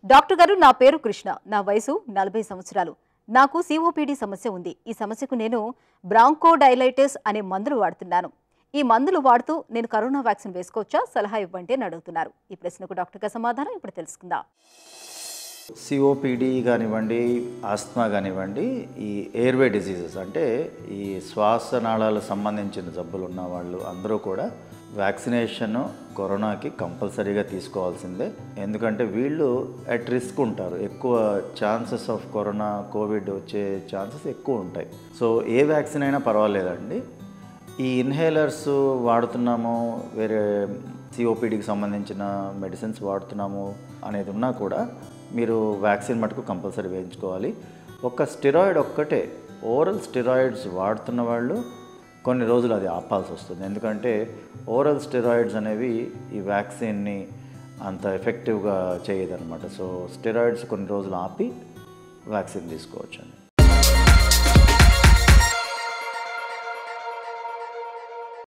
doctor గారు నా పేరు కృష్ణ నా వయసు నలభై సంవత్సరాలు నాకు సిఓపిడి సమస్య ఉంది ఈ సమస్యకు నేను బ్రాంకోడైలైటిస్ అనే మందులు వాడుతున్నాను ఈ మందులు వాడుతూ నేను కరోనా వ్యాక్సిన్ వేసుకోవచ్చా సలహా ఇవ్వండి అని అడుగుతున్నారు ఈ ప్రశ్నకు డాక్టర్ గారి సమాధానం ఇప్పుడు తెలుసుకుందాం సిఓపిడి కానివ్వండి ఆస్మా కానివ్వండి ఈ ఎయిర్వే డిసీజెస్ అంటే ఈ శ్వాసనాళాలకు సంబంధించిన జబ్బులు ఉన్న వాళ్ళు అందరూ కూడా వ్యాక్సినేషన్ కరోనాకి కంపల్సరీగా తీసుకోవాల్సిందే ఎందుకంటే వీళ్ళు అట్ రిస్క్ ఉంటారు ఎక్కువ ఛాన్సెస్ ఆఫ్ కరోనా కోవిడ్ వచ్చే ఛాన్సెస్ ఎక్కువ ఉంటాయి సో ఏ వ్యాక్సిన్ అయినా పర్వాలేదండి ఈ ఇన్హేలర్స్ వాడుతున్నాము వేరే సిఓపిడికి సంబంధించిన మెడిసిన్స్ వాడుతున్నాము అనేది ఉన్నా కూడా మీరు వ్యాక్సిన్ మటుకు కంపల్సరీ వేయించుకోవాలి ఒక స్టెరాయిడ్ ఒక్కటే ఓరల్ స్టెరాయిడ్స్ వాడుతున్న వాళ్ళు కొన్ని రోజులు అది ఆపాల్సి వస్తుంది ఎందుకంటే ఓరల్ స్టెరాయిడ్స్ అనేవి ఈ వ్యాక్సిన్ని అంత ఎఫెక్టివ్గా చేయదన్నమాట సో స్టెరాయిడ్స్ కొన్ని రోజులు ఆపి వ్యాక్సిన్ తీసుకోవచ్చు